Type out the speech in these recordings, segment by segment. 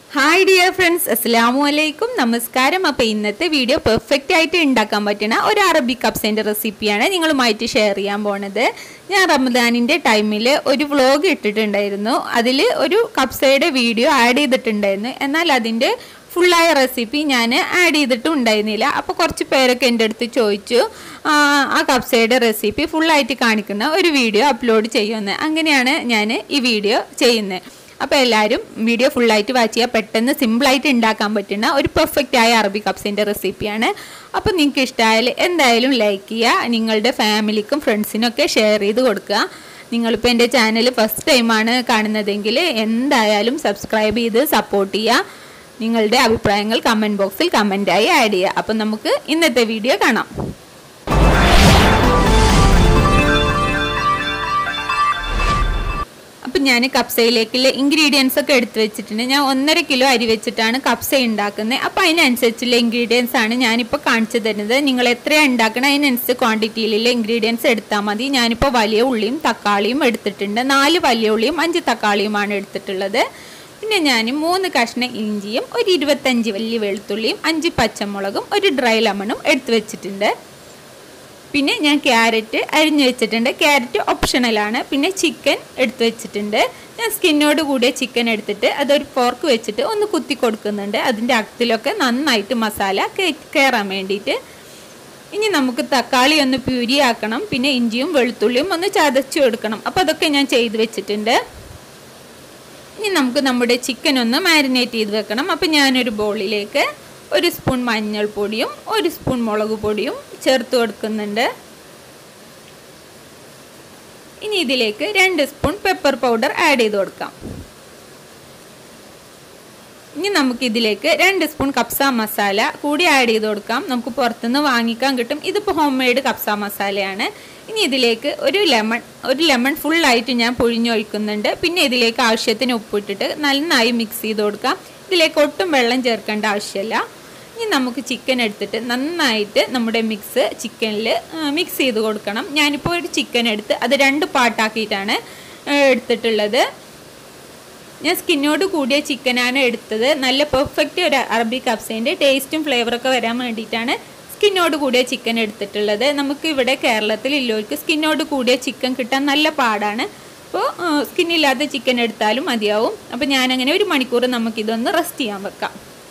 hi dear friends അസ്സാമു അലൈക്കും നമസ്കാരം അപ്പോൾ ഇന്നത്തെ വീഡിയോ പെർഫെക്റ്റ് ആയിട്ട് ഉണ്ടാക്കാൻ പറ്റുന്ന ഒരു അറബിക് കപ്സിൻ്റെ റെസിപ്പിയാണ് നിങ്ങളുമായിട്ട് ഷെയർ ചെയ്യാൻ പോണത് ഞാൻ റമദാനിൻ്റെ ടൈമിൽ ഒരു വ്ളോഗ് ഇട്ടിട്ടുണ്ടായിരുന്നു അതിൽ ഒരു കപ്സയുടെ വീഡിയോ ആഡ് ചെയ്തിട്ടുണ്ടായിരുന്നു എന്നാൽ അതിൻ്റെ ഫുള്ളായ റെസിപ്പി ഞാൻ ആഡ് ചെയ്തിട്ടും ഉണ്ടായിരുന്നില്ല അപ്പോൾ കുറച്ച് പേരൊക്കെ എൻ്റെ അടുത്ത് ചോദിച്ചു ആ, ആ കപ്സയുടെ റെസിപ്പി ഫുള്ളായിട്ട് കാണിക്കുന്ന ഒരു വീഡിയോ അപ്ലോഡ് ചെയ്യുമെന്ന് അങ്ങനെയാണ് ഞാൻ ഈ വീഡിയോ ചെയ്യുന്നത് അപ്പോൾ എല്ലാവരും വീഡിയോ ഫുള്ളായിട്ട് വാച്ച് ചെയ്യുക പെട്ടെന്ന് സിമ്പിളായിട്ട് ഉണ്ടാക്കാൻ പറ്റുന്ന ഒരു പെർഫെക്റ്റ് ആയ അറബി കപ്സിൻ്റെ റെസിപ്പിയാണ് അപ്പോൾ നിങ്ങൾക്ക് ഇഷ്ടമായാൽ എന്തായാലും ലൈക്ക് ചെയ്യുക നിങ്ങളുടെ ഫാമിലിക്കും ഫ്രണ്ട്സിനൊക്കെ ഷെയർ ചെയ്ത് കൊടുക്കുക നിങ്ങളിപ്പോൾ എൻ്റെ ചാനൽ ഫസ്റ്റ് ടൈമാണ് കാണുന്നതെങ്കിൽ എന്തായാലും സബ്സ്ക്രൈബ് ചെയ്ത് സപ്പോർട്ട് ചെയ്യുക നിങ്ങളുടെ അഭിപ്രായങ്ങൾ കമൻറ്റ് ബോക്സിൽ കമൻറ്റായി ആഡ് ചെയ്യുക അപ്പം നമുക്ക് ഇന്നത്തെ വീഡിയോ കാണാം അപ്പം ഞാൻ കപ്സയിലേക്കുള്ള ഇൻഗ്രീഡിയൻസ് ഒക്കെ എടുത്തു വെച്ചിട്ടുണ്ട് ഞാൻ ഒന്നര കിലോ അരി വെച്ചിട്ടാണ് കപ്സ ഉണ്ടാക്കുന്നത് അപ്പം അതിനനുസരിച്ചുള്ള ഇൻഗ്രീഡിയൻസ് ആണ് ഞാനിപ്പോൾ കാണിച്ചു തരുന്നത് നിങ്ങൾ എത്രയാണ് ഉണ്ടാക്കണം അതിനനുസരിച്ച് ക്വാണ്ടിറ്റിയിലുള്ള ഇൻഗ്രീഡിയൻസ് എടുത്താൽ മതി ഞാനിപ്പോൾ വലിയ ഉള്ളിയും തക്കാളിയും എടുത്തിട്ടുണ്ട് നാല് വലിയ ഉള്ളിയും അഞ്ച് തക്കാളിയുമാണ് എടുത്തിട്ടുള്ളത് പിന്നെ ഞാൻ മൂന്ന് കഷ്ണം ഇഞ്ചിയും ഒരു ഇരുപത്തഞ്ച് വലിയ വെളുത്തുള്ളിയും അഞ്ച് പച്ചമുളകും ഒരു ഡ്രൈ ലെമണും എടുത്തു വെച്ചിട്ടുണ്ട് പിന്നെ ഞാൻ ക്യാരറ്റ് അരിഞ്ഞു വെച്ചിട്ടുണ്ട് ക്യാരറ്റ് ഓപ്ഷണലാണ് പിന്നെ ചിക്കൻ എടുത്തു വെച്ചിട്ടുണ്ട് ഞാൻ സ്കിന്നോട് കൂടിയ ചിക്കൻ എടുത്തിട്ട് അതൊരു ഫോർക്ക് വെച്ചിട്ട് ഒന്ന് കുത്തി കൊടുക്കുന്നുണ്ട് അതിൻ്റെ അകത്തിലൊക്കെ നന്നായിട്ട് മസാല കയറാൻ വേണ്ടിയിട്ട് ഇനി നമുക്ക് തക്കാളി ഒന്ന് പ്യൂരി ആക്കണം പിന്നെ ഇഞ്ചിയും വെളുത്തുള്ളിയും ഒന്ന് ചതച്ചു എടുക്കണം അപ്പോൾ അതൊക്കെ ഞാൻ ചെയ്ത് വെച്ചിട്ടുണ്ട് ഇനി നമുക്ക് നമ്മുടെ ചിക്കൻ ഒന്ന് മാരിനേറ്റ് ചെയ്ത് വെക്കണം അപ്പോൾ ഞാനൊരു ബോളിലേക്ക് ഒരു സ്പൂൺ മഞ്ഞൾപ്പൊടിയും ഒരു സ്പൂൺ മുളക് പൊടിയും ചേർത്ത് കൊടുക്കുന്നുണ്ട് ഇനി ഇതിലേക്ക് രണ്ട് സ്പൂൺ പെപ്പർ പൗഡർ ആഡ് ചെയ്ത് കൊടുക്കാം ഇനി നമുക്ക് ഇതിലേക്ക് രണ്ട് സ്പൂൺ കപ്സ മസാല കൂടി ആഡ് ചെയ്ത് കൊടുക്കാം നമുക്ക് പുറത്തുനിന്ന് വാങ്ങിക്കാൻ കിട്ടും ഇതിപ്പോൾ ഹോം മെയ്ഡ് കപ്സ മസാലയാണ് ഇനി ഇതിലേക്ക് ഒരു ലെമൺ ഒരു ലെമൺ ഫുള്ളായിട്ട് ഞാൻ പൊഴിഞ്ഞൊഴിക്കുന്നുണ്ട് പിന്നെ ഇതിലേക്ക് ആവശ്യത്തിന് ഉപ്പിട്ടിട്ട് നന്നായി മിക്സ് ചെയ്ത് കൊടുക്കാം ഇതിലേക്ക് ഒട്ടും വെള്ളം ചേർക്കേണ്ട ആവശ്യമില്ല ഇനി നമുക്ക് ചിക്കൻ എടുത്തിട്ട് നന്നായിട്ട് നമ്മുടെ മിക്സ് ചിക്കനിൽ മിക്സ് ചെയ്ത് കൊടുക്കണം ഞാനിപ്പോൾ ഒരു ചിക്കൻ എടുത്ത് അത് രണ്ട് പാട്ടാക്കിയിട്ടാണ് എടുത്തിട്ടുള്ളത് ഞാൻ സ്കിന്നോട് കൂടിയ ചിക്കനാണ് എടുത്തത് നല്ല പെർഫെക്റ്റ് ഒരു അറബി കപ്സേൻ്റെ ടേസ്റ്റും ഫ്ലേവറൊക്കെ വരാൻ വേണ്ടിയിട്ടാണ് സ്കിന്നോട് കൂടിയ ചിക്കൻ എടുത്തിട്ടുള്ളത് നമുക്ക് ഇവിടെ കേരളത്തിൽ ഇല്ലോർക്ക് സ്കിന്നോട് കൂടിയ ചിക്കൻ കിട്ടാൻ നല്ല പാടാണ് അപ്പോൾ സ്കിന്നില്ലാത്ത ചിക്കൻ എടുത്താലും മതിയാവും അപ്പോൾ ഞാനങ്ങനെ ഒരു മണിക്കൂർ നമുക്കിതൊന്ന് റെസ്റ്റ് ചെയ്യാൻ വെക്കാം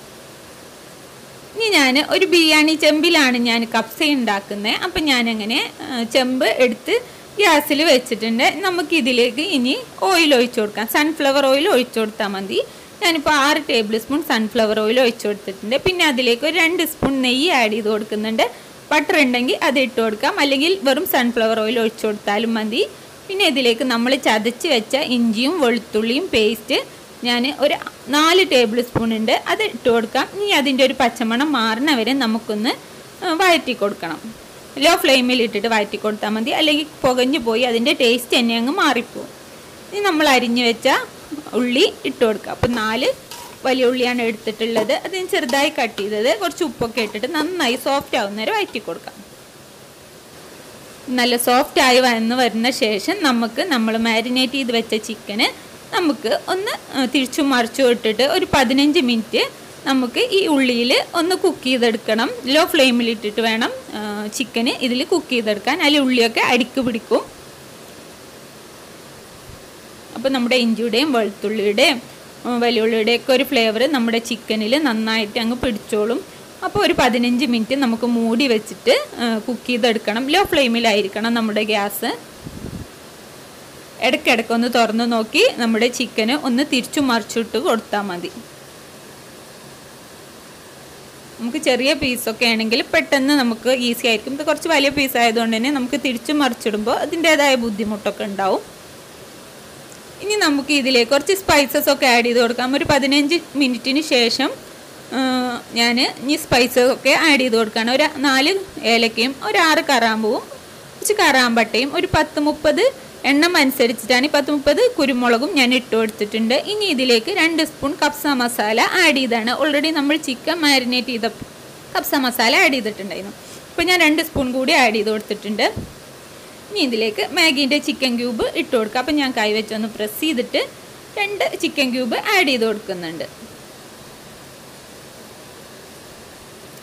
ഇനി ഞാൻ ഒരു ബിരിയാണി ചെമ്പിലാണ് ഞാൻ കപ്സ ഉണ്ടാക്കുന്നത് അപ്പം ഞാനങ്ങനെ ചെമ്പ് എടുത്ത് ഗ്യാസിൽ വെച്ചിട്ടുണ്ട് നമുക്ക് ഇതിലേക്ക് ഇനി ഓയിൽ ഒഴിച്ചു കൊടുക്കാം സൺഫ്ലവർ ഓയിൽ ഒഴിച്ചു കൊടുത്താൽ മതി ഞാനിപ്പോൾ ആറ് ടേബിൾ സ്പൂൺ സൺഫ്ലവർ ഓയിൽ ഒഴിച്ചു കൊടുത്തിട്ടുണ്ട് പിന്നെ അതിലേക്ക് ഒരു രണ്ട് സ്പൂൺ നെയ്യ് ആഡ് ചെയ്ത് കൊടുക്കുന്നുണ്ട് ബട്ടർ ഉണ്ടെങ്കിൽ അത് ഇട്ട് കൊടുക്കാം അല്ലെങ്കിൽ വെറും സൺഫ്ലവർ ഓയിൽ ഒഴിച്ചു കൊടുത്താലും മതി പിന്നെ ഇതിലേക്ക് നമ്മൾ ചതച്ച് വെച്ച ഇഞ്ചിയും വെളുത്തുള്ളിയും പേസ്റ്റ് ഞാൻ ഒരു നാല് ടേബിൾ സ്പൂൺ ഉണ്ട് അത് ഇട്ട് കൊടുക്കാം ഇനി അതിൻ്റെ ഒരു പച്ചമണം മാറുന്ന വരെ നമുക്കൊന്ന് വഴറ്റി കൊടുക്കണം ലോ ഫ്ലെയിമിൽ ഇട്ടിട്ട് വഴറ്റി കൊടുത്താൽ മതി അല്ലെങ്കിൽ പുകഞ്ഞു പോയി അതിൻ്റെ ടേസ്റ്റ് തന്നെ അങ്ങ് മാറിപ്പോവും ഇനി നമ്മൾ അരിഞ്ഞു വെച്ച ഉള്ളി ഇട്ട് കൊടുക്കുക അപ്പം നാല് വലിയ ഉള്ളിയാണ് എടുത്തിട്ടുള്ളത് അത് ഞാൻ ചെറുതായി കട്ട് ചെയ്തത് കുറച്ച് ഉപ്പൊക്കെ ഇട്ടിട്ട് നന്നായി സോഫ്റ്റ് ആവുന്നവരെ വഴറ്റി കൊടുക്കാം നല്ല സോഫ്റ്റ് ആയി വന്ന് വരുന്ന ശേഷം നമുക്ക് നമ്മൾ മാരിനേറ്റ് ചെയ്ത് വെച്ച ചിക്കന് നമുക്ക് ഒന്ന് തിരിച്ചും മറിച്ചും ഇട്ടിട്ട് ഒരു പതിനഞ്ച് മിനിറ്റ് നമുക്ക് ഈ ഉള്ളിയിൽ ഒന്ന് കുക്ക് ചെയ്തെടുക്കണം ലോ ഫ്ലെയിമിൽ ഇട്ടിട്ട് വേണം ചിക്കന് ഇതിൽ കുക്ക് ചെയ്തെടുക്കാൻ അതിൽ ഉള്ളിയൊക്കെ അടിക്ക് പിടിക്കും അപ്പോൾ നമ്മുടെ ഇഞ്ചിയുടെയും വെളുത്തുള്ളിയുടെയും വലിയുള്ളിയുടെയും ഒക്കെ ഒരു ഫ്ലേവർ നമ്മുടെ ചിക്കനിൽ നന്നായിട്ട് അങ്ങ് പിടിച്ചോളും അപ്പോൾ ഒരു പതിനഞ്ച് മിനിറ്റ് നമുക്ക് മൂടി വെച്ചിട്ട് കുക്ക് ചെയ്തെടുക്കണം ലോ ഫ്ലെയിമിലായിരിക്കണം നമ്മുടെ ഗ്യാസ് ഇടയ്ക്കിടയ്ക്ക് ഒന്ന് തുറന്ന് നോക്കി നമ്മുടെ ചിക്കന് ഒന്ന് തിരിച്ചു മറിച്ചിട്ട് കൊടുത്താൽ മതി നമുക്ക് ചെറിയ പീസൊക്കെ ആണെങ്കിൽ പെട്ടെന്ന് നമുക്ക് ഈസി ആയിരിക്കും ഇത് കുറച്ച് വലിയ പീസ് ആയതുകൊണ്ട് തന്നെ നമുക്ക് തിരിച്ചു മറിച്ചിടുമ്പോൾ അതിൻ്റേതായ ബുദ്ധിമുട്ടൊക്കെ ഉണ്ടാവും ഇനി നമുക്ക് ഇതിലേക്ക് കുറച്ച് സ്പൈസസ് ഒക്കെ ആഡ് ചെയ്ത് കൊടുക്കാം ഒരു പതിനഞ്ച് മിനിറ്റിന് ശേഷം ഞാൻ ഈ സ്പൈസസ് ഒക്കെ ആഡ് ചെയ്ത് കൊടുക്കുകയാണ് ഒരു നാല് ഏലക്കയും ഒരു ആറ് കറാമ്പൂവും കുറച്ച് കറാമ്പട്ടയും ഒരു പത്ത് മുപ്പത് എണ്ണം അനുസരിച്ചിട്ടാണ് പത്ത് മുപ്പത് കുരുമുളകും ഞാൻ ഇട്ട് കൊടുത്തിട്ടുണ്ട് ഇനി ഇതിലേക്ക് രണ്ട് സ്പൂൺ കപ്സ മസാല ആഡ് ചെയ്താണ് ഓൾറെഡി നമ്മൾ ചിക്കൻ മാരിനേറ്റ് ചെയ്ത കപ്സ മസാല ആഡ് ചെയ്തിട്ടുണ്ടായിരുന്നു അപ്പോൾ ഞാൻ രണ്ട് സ്പൂൺ കൂടി ആഡ് ചെയ്ത് കൊടുത്തിട്ടുണ്ട് ഇനി ഇതിലേക്ക് മാഗീൻ്റെ ചിക്കൻ ക്യൂബ് ഇട്ട് കൊടുക്കുക അപ്പം ഞാൻ കൈ വെച്ചൊന്ന് പ്രസ് ചെയ്തിട്ട് രണ്ട് ചിക്കൻ ക്യൂബ് ആഡ് ചെയ്ത് കൊടുക്കുന്നുണ്ട്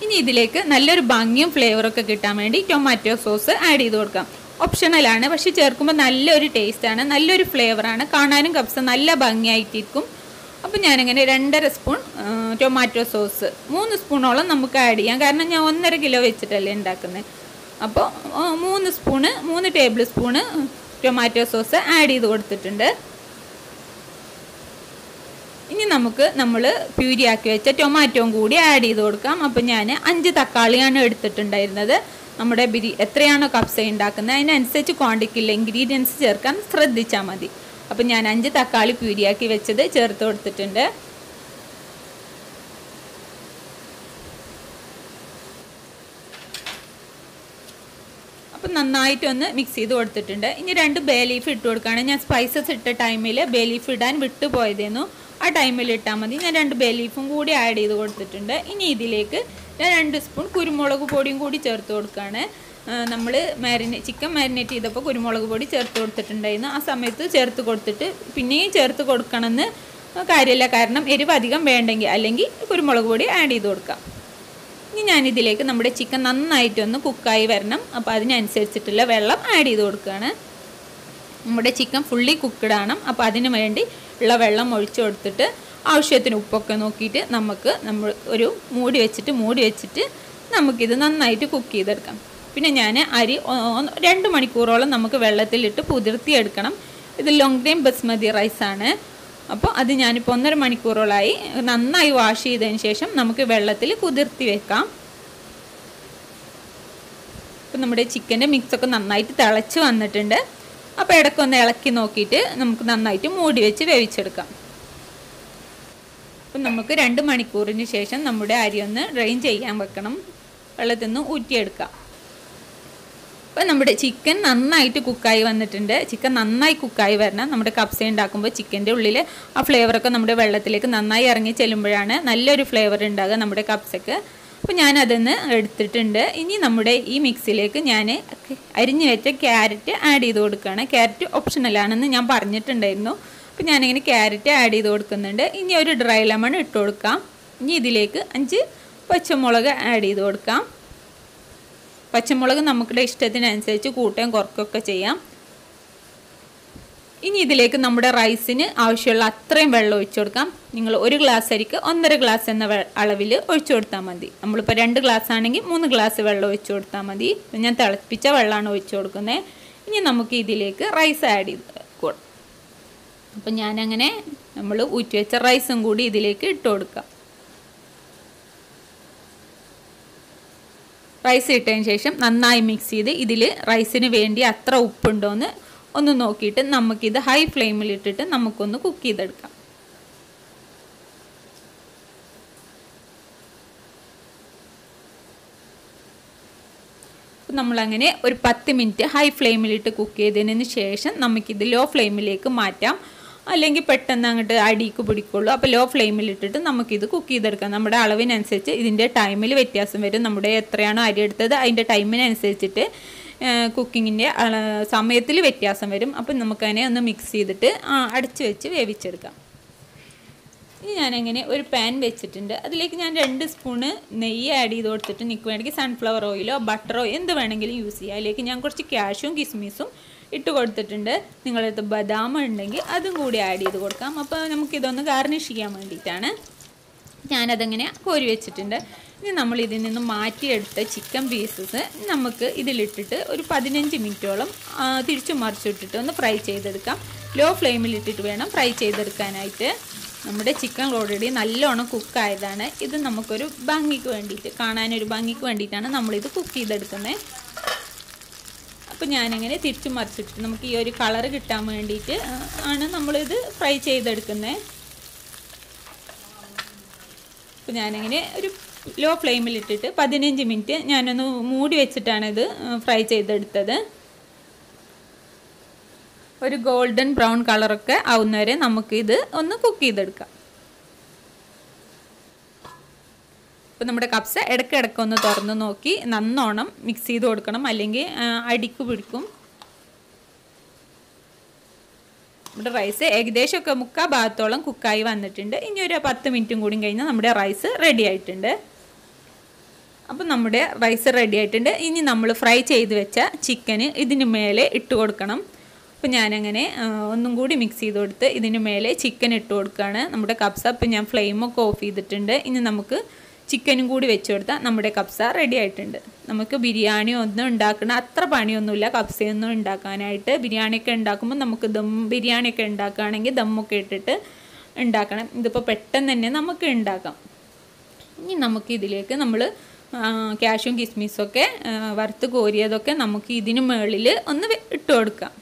ഇനി ഇതിലേക്ക് നല്ലൊരു ഭംഗിയും ഫ്ലേവറൊക്കെ കിട്ടാൻ വേണ്ടി ടൊമാറ്റോ സോസ് ആഡ് ചെയ്ത് കൊടുക്കാം ഓപ്ഷണലാണ് പക്ഷെ ചേർക്കുമ്പോൾ നല്ലൊരു ടേസ്റ്റാണ് നല്ലൊരു ഫ്ലേവറാണ് കാണാനും കപ്സ നല്ല ഭംഗിയായിട്ടിരിക്കും അപ്പോൾ ഞാനിങ്ങനെ രണ്ടര സ്പൂൺ ആ, ടൊമാറ്റോ സോസ് മൂന്ന് സ്പൂണോളം നമുക്ക് ആഡ് ചെയ്യാം കാരണം ഞാൻ ഒന്നര കിലോ വെച്ചിട്ടല്ലേ ഉണ്ടാക്കുന്നത് അപ്പോൾ ആ, മൂന്ന് സ്പൂണ് മൂന്ന് tablespoon tomato sauce add ചെയ്ത് കൊടുത്തിട്ടുണ്ട് ഇനി നമുക്ക് നമ്മൾ പ്യൂരിയാക്കി വെച്ച ടൊമാറ്റോയും കൂടി ആഡ് ചെയ്ത് കൊടുക്കാം അപ്പം ഞാൻ അഞ്ച് തക്കാളിയാണ് എടുത്തിട്ടുണ്ടായിരുന്നത് നമ്മുടെ ബിരി എത്രയാണോ കപ്സ ഉണ്ടാക്കുന്നത് അതിനനുസരിച്ച് ക്വാണ്ടിറ്റിയിൽ ഇൻഗ്രീഡിയൻസ് ചേർക്കാൻ ശ്രദ്ധിച്ചാൽ മതി അപ്പം ഞാൻ അഞ്ച് തക്കാളി പ്യൂരിയാക്കി വെച്ചത് ചേർത്ത് കൊടുത്തിട്ടുണ്ട് അപ്പം നന്നായിട്ടൊന്ന് മിക്സ് ചെയ്ത് കൊടുത്തിട്ടുണ്ട് ഇനി രണ്ട് ബേ ലീഫ് ഇട്ട് കൊടുക്കുകയാണ് ഞാൻ സ്പൈസസ് ഇട്ട ടൈമിൽ ബേ ലീഫ് ഇടാൻ വിട്ടു പോയതേന്നു ആ ടൈമിൽ ഇട്ടാൽ മതി ഞാൻ രണ്ട് ബേ ലീഫും കൂടി ആഡ് ചെയ്ത് കൊടുത്തിട്ടുണ്ട് ഇനി ഇതിലേക്ക് ഞാൻ രണ്ട് സ്പൂൺ കുരുമുളക് പൊടിയും കൂടി ചേർത്ത് കൊടുക്കുകയാണ് നമ്മൾ മാരിനേ ചിക്കൻ മാരിനേറ്റ് ചെയ്തപ്പോൾ കുരുമുളക് പൊടി ചേർത്ത് കൊടുത്തിട്ടുണ്ടായിരുന്നു ആ സമയത്ത് ചേർത്ത് കൊടുത്തിട്ട് പിന്നെയും ചേർത്ത് കൊടുക്കണമെന്ന് കാര്യമില്ല കാരണം എരിവ് അധികം വേണ്ടെങ്കിൽ അല്ലെങ്കിൽ കുരുമുളക് പൊടി ആഡ് ചെയ്ത് കൊടുക്കാം ഇനി ഞാനിതിലേക്ക് നമ്മുടെ ചിക്കൻ നന്നായിട്ടൊന്ന് കുക്കായി വരണം അപ്പോൾ അതിനനുസരിച്ചിട്ടുള്ള വെള്ളം ആഡ് ചെയ്ത് കൊടുക്കുകയാണ് നമ്മുടെ ചിക്കൻ ഫുള്ളി കുക്ക്ഡ് ആണ് അപ്പോൾ അതിന് വേണ്ടി ഉള്ള വെള്ളം ഒഴിച്ചു കൊടുത്തിട്ട് ആവശ്യത്തിന് ഉപ്പൊക്കെ നോക്കിയിട്ട് നമുക്ക് നമ്മൾ ഒരു മൂടി വെച്ചിട്ട് മൂടി വെച്ചിട്ട് നമുക്കിത് നന്നായിട്ട് കുക്ക് ചെയ്തെടുക്കാം പിന്നെ ഞാൻ അരി ഒ- ഒന്ന് രണ്ട് മണിക്കൂറോളം നമുക്ക് വെള്ളത്തിലിട്ട് കുതിർത്തിയെടുക്കണം ഇത് ലോങ് ടൈം ബസ്മതി റൈസാണ് അപ്പോൾ അത് ഞാനിപ്പോൾ ഒന്നര മണിക്കൂറോളായി നന്നായി വാഷ് ചെയ്തതിന് ശേഷം നമുക്ക് വെള്ളത്തിൽ കുതിർത്തി വെക്കാം ഇപ്പം നമ്മുടെ ചിക്കൻ്റെ മിക്സൊക്കെ നന്നായിട്ട് തിളച്ച് വന്നിട്ടുണ്ട് അപ്പോൾ ഇടയ്ക്കൊന്ന് ഇളക്കി നോക്കിയിട്ട് നമുക്ക് നന്നായിട്ട് മൂടി വെച്ച് വേവിച്ചെടുക്കാം അപ്പം നമുക്ക് രണ്ട് മണിക്കൂറിന് ശേഷം നമ്മുടെ അരി ഒന്ന് ഡ്രെയിൻ ചെയ്യാൻ വെക്കണം വെള്ളത്തിൽ നിന്ന് ഊറ്റിയെടുക്കാം അപ്പം നമ്മുടെ ചിക്കൻ നന്നായിട്ട് കുക്കായി വന്നിട്ടുണ്ട് ചിക്കൻ നന്നായി കുക്കായി വരണം നമ്മുടെ കപ്സ ഉണ്ടാക്കുമ്പോൾ ചിക്കൻ്റെ ഉള്ളിൽ ആ ഫ്ലേവറൊക്കെ നമ്മുടെ വെള്ളത്തിലേക്ക് നന്നായി ഇറങ്ങി ചെല്ലുമ്പോഴാണ് നല്ലൊരു ഫ്ലേവർ ഉണ്ടാകുക നമ്മുടെ കപ്സക്ക് അപ്പോൾ ഞാൻ അതിന്ന് എടുത്തിട്ടുണ്ട് ഇനി നമ്മുടെ ഈ മിക്സിലേക്ക് ഞാൻ അരിഞ്ഞു വെച്ച ക്യാരറ്റ് ആഡ് ചെയ്ത് കൊടുക്കുകയാണ് ക്യാരറ്റ് ഓപ്ഷണലാണെന്ന് ഞാൻ പറഞ്ഞിട്ടുണ്ടായിരുന്നു അപ്പോൾ ഞാനിങ്ങനെ ക്യാരറ്റ് ആഡ് ചെയ്ത് കൊടുക്കുന്നുണ്ട് ഇനി ഒരു ഡ്രൈ ലെമൺ ഇട്ട് കൊടുക്കാം ഇനി ഇതിലേക്ക് അഞ്ച് പച്ചമുളക് ആഡ് ചെയ്ത് കൊടുക്കാം പച്ചമുളക് നമ്മുടെ ഇഷ്ടത്തിനനുസരിച്ച് കൂട്ടുകയും കുറക്കുകയൊക്കെ ചെയ്യാം ഇനി ഇതിലേക്ക് നമ്മുടെ റൈസിന് ആവശ്യമുള്ള അത്രയും വെള്ളം ഒഴിച്ചു കൊടുക്കാം നിങ്ങൾ ഒരു ഗ്ലാസ് അരിക്ക് ഒന്നര ഗ്ലാസ് എന്ന വെ- അളവിൽ ഒഴിച്ചു കൊടുത്താൽ മതി നമ്മളിപ്പോൾ രണ്ട് ഗ്ലാസ് ആണെങ്കിൽ മൂന്ന് ഗ്ലാസ് വെള്ളം ഒഴിച്ചു കൊടുത്താൽ മതി ഇപ്പം ഞാൻ തിളപ്പിച്ച വെള്ളമാണ് ഒഴിച്ചു കൊടുക്കുന്നത് ഇനി നമുക്ക് ഇതിലേക്ക് റൈസ് ആഡ് ചെയ്ത് കൊടുക്കാം അപ്പം ഞാനങ്ങനെ നമ്മൾ ഊറ്റി വെച്ച റൈസും കൂടി ഇതിലേക്ക് ഇട്ട് കൊടുക്കാം റൈസ് ഇട്ടതിന് ശേഷം നന്നായി മിക്സ് ചെയ്ത് ഇതിൽ റൈസിന് വേണ്ടി അത്ര ഉപ്പുണ്ടോയെന്ന് ഒന്ന് നോക്കിയിട്ട് നമുക്കിത് ഹൈ ഫ്ലെയിമിൽ ഇട്ടിട്ട് നമുക്കൊന്ന് കുക്ക് ചെയ്തെടുക്കാം അപ്പം നമ്മളങ്ങനെ ഒരു പത്ത് മിനിറ്റ് ഹൈ ഫ്ലെയിമിലിട്ട് കുക്ക് ചെയ്തതിന് ശേഷം നമുക്കിത് ലോ ഫ്ലെയിമിലേക്ക് മാറ്റാം അല്ലെങ്കിൽ പെട്ടെന്ന് അങ്ങോട്ട് അടിക്ക് പിടിക്കുള്ളൂ അപ്പോൾ ലോ ഫ്ലെയിമിലിട്ടിട്ട് നമുക്കിത് കുക്ക് ചെയ്തെടുക്കാം നമ്മുടെ അളവിനനുസരിച്ച് ഇതിൻ്റെ ടൈമിൽ വ്യത്യാസം വരും നമ്മുടെ എത്രയാണോ അരി എടുത്തത് അതിൻ്റെ ടൈമിനനുസരിച്ചിട്ട് കുക്കിങ്ങിൻ്റെ സമയത്തിൽ വ്യത്യാസം വരും അപ്പം നമുക്കതിനെ ഒന്ന് മിക്സ് ചെയ്തിട്ട് ആ, അടച്ച് വെച്ച് വേവിച്ചെടുക്കാം ഇനി ഞാനങ്ങനെ ഒരു പാൻ വെച്ചിട്ടുണ്ട് അതിലേക്ക് ഞാൻ രണ്ട് സ്പൂണ് നെയ്യ് ആഡ് ചെയ്ത് കൊടുത്തിട്ട് നിങ്ങൾക്ക് വേണമെങ്കിൽ സൺഫ്ലവർ ഓയിലോ ബട്ടറോ എന്ത് വേണമെങ്കിലും യൂസ് ചെയ്യാം അതിലേക്ക് ഞാൻ കുറച്ച് ക്യാഷും കിസ്മിസും ഇട്ട് കൊടുത്തിട്ടുണ്ട് നിങ്ങളുടെ അടുത്ത് ബദാം ഉണ്ടെങ്കിൽ അതും കൂടി ആഡ് ചെയ്ത് കൊടുക്കാം അപ്പോൾ നമുക്കിതൊന്ന് ഗാർണിഷ് ചെയ്യാൻ വേണ്ടിയിട്ടാണ് ഞാനതങ്ങനെ കോരി വെച്ചിട്ടുണ്ട് ഇനി നമ്മൾ ഇതിൽ നിന്ന് മാറ്റിയെടുത്ത ചിക്കൻ പീസസ് നമുക്ക് ഇതിലിട്ടിട്ട് ഒരു പതിനഞ്ച് മിനിറ്റോളം ആ, തിരിച്ചു മറിച്ചിട്ടിട്ട് ഒന്ന് ഫ്രൈ ചെയ്തെടുക്കാം ലോ ഫ്ലെയിമിലിട്ടിട്ട് വേണം ഫ്രൈ ചെയ്തെടുക്കാനായിട്ട് നമ്മുടെ ചിക്കൻ ഓൾറെഡി നല്ലോണം കുക്കായതാണ് ഇത് നമുക്കൊരു ഭംഗിക്ക് വേണ്ടിയിട്ട് കാണാനൊരു ഭംഗിക്ക് വേണ്ടിയിട്ടാണ് നമ്മളിത് കുക്ക് ചെയ്തെടുക്കുന്നത് അപ്പോൾ ഞാനിങ്ങനെ തിരിച്ചു മറിച്ചിട്ട് നമുക്ക് ഈ ഒരു കളർ കിട്ടാൻ വേണ്ടിയിട്ട് ആ, ആണ് നമ്മളിത് ഫ്രൈ ചെയ്തെടുക്കുന്നത് അപ്പോൾ ഞാനിങ്ങനെ ഒരു ലോ ഫ്ലെയിമിലിട്ടിട്ട് പതിനഞ്ച് മിനിറ്റ് ഞാനൊന്ന് മൂടി വെച്ചിട്ടാണ് ഇത് ഫ്രൈ ചെയ്തെടുത്തത് ഒരു ഗോൾഡൻ ബ്രൗൺ കളറൊക്കെ ആവുന്നവരെ നമുക്കിത് ഒന്ന് കുക്ക് ചെയ്തെടുക്കാം അപ്പോൾ നമ്മുടെ കപ്സ ഇടയ്ക്കിടയ്ക്ക് ഒന്ന് തുറന്ന് നോക്കി നന്നോണം മിക്സ് ചെയ്ത് കൊടുക്കണം അല്ലെങ്കിൽ ആ, അടിക്ക് പിടിക്കും നമ്മുടെ റൈസ് ഏകദേശമൊക്കെ മുക്കാൽ ഭാഗത്തോളം കുക്കായി വന്നിട്ടുണ്ട് ഇനി ഒരു പത്ത് മിനിറ്റും കൂടി കഴിഞ്ഞാൽ നമ്മുടെ റൈസ് റെഡി ആയിട്ടുണ്ട് അപ്പം നമ്മുടെ റൈസ് റെഡി ആയിട്ടുണ്ട് ഇനി നമ്മൾ ഫ്രൈ ചെയ്ത് വെച്ച ചിക്കന് ഇതിന് മേലെ ഇട്ട് കൊടുക്കണം അപ്പോൾ ഞാനങ്ങനെ ആ, ഒന്നും കൂടി മിക്സ് ചെയ്ത് കൊടുത്ത് ഇതിന് മേലെ ചിക്കൻ ഇട്ട് കൊടുക്കുകയാണ് നമ്മുടെ കപ്സ അപ്പം ഞാൻ ഫ്ലെയിമൊക്കെ ഓഫ് ചെയ്തിട്ടുണ്ട് ഇനി നമുക്ക് ചിക്കനും കൂടി വെച്ച് കൊടുത്താൽ നമ്മുടെ കപ്സ റെഡി ആയിട്ടുണ്ട് നമുക്ക് ബിരിയാണി ഒന്നും ഉണ്ടാക്കണ അത്ര പണിയൊന്നുമില്ല കപ്സയൊന്നും ഉണ്ടാക്കാനായിട്ട് ബിരിയാണിയൊക്കെ ഉണ്ടാക്കുമ്പോൾ നമുക്ക് ദം ബിരിയാണിയൊക്കെ ഉണ്ടാക്കുകയാണെങ്കിൽ ദമ്മൊക്കെ ഇട്ടിട്ട് ഉണ്ടാക്കണം ഇതിപ്പോൾ പെട്ടെന്ന് തന്നെ നമുക്ക് ഉണ്ടാക്കാം ഇനി നമുക്ക് ഇതിലേക്ക് നമ്മൾ ക്യാഷും കിസ്മിസും ഒക്കെ ആ, വറുത്ത് കോരിയതൊക്കെ നമുക്ക് ഇതിന് മുകളിൽ ഒന്ന് വെ- ഇട്ട് കൊടുക്കാം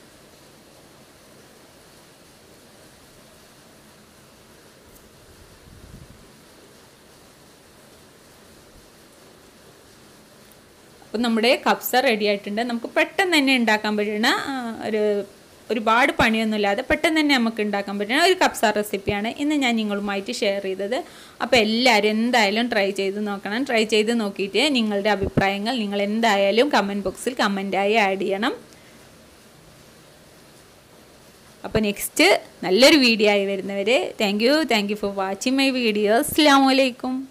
അപ്പം നമ്മുടെ കപ്സ റെഡി ആയിട്ടുണ്ട് നമുക്ക് പെട്ടെന്ന് തന്നെ ഉണ്ടാക്കാൻ പറ്റുന്ന ആ, ഒരു ഒരുപാട് പണിയൊന്നുമില്ലാതെ പെട്ടെന്ന് തന്നെ നമുക്ക് ഉണ്ടാക്കാൻ പറ്റുന്ന ഒരു കപ്സ റെസിപ്പിയാണ് ഇന്ന് ഞാൻ നിങ്ങളുമായിട്ട് ഷെയർ ചെയ്തത് അപ്പോൾ എല്ലാവരും എന്തായാലും ട്രൈ ചെയ്ത് നോക്കണം ട്രൈ ചെയ്ത് നോക്കിയിട്ട് നിങ്ങളുടെ അഭിപ്രായങ്ങൾ നിങ്ങൾ എന്തായാലും കമൻറ്റ് ബോക്സിൽ കമൻറ്റായി ആഡ് ചെയ്യണം അപ്പോൾ നെക്സ്റ്റ് നല്ലൊരു വീഡിയോ ആയി വരുന്നവരെ thank you thank you for watching my video അസ്സാം വലൈക്കും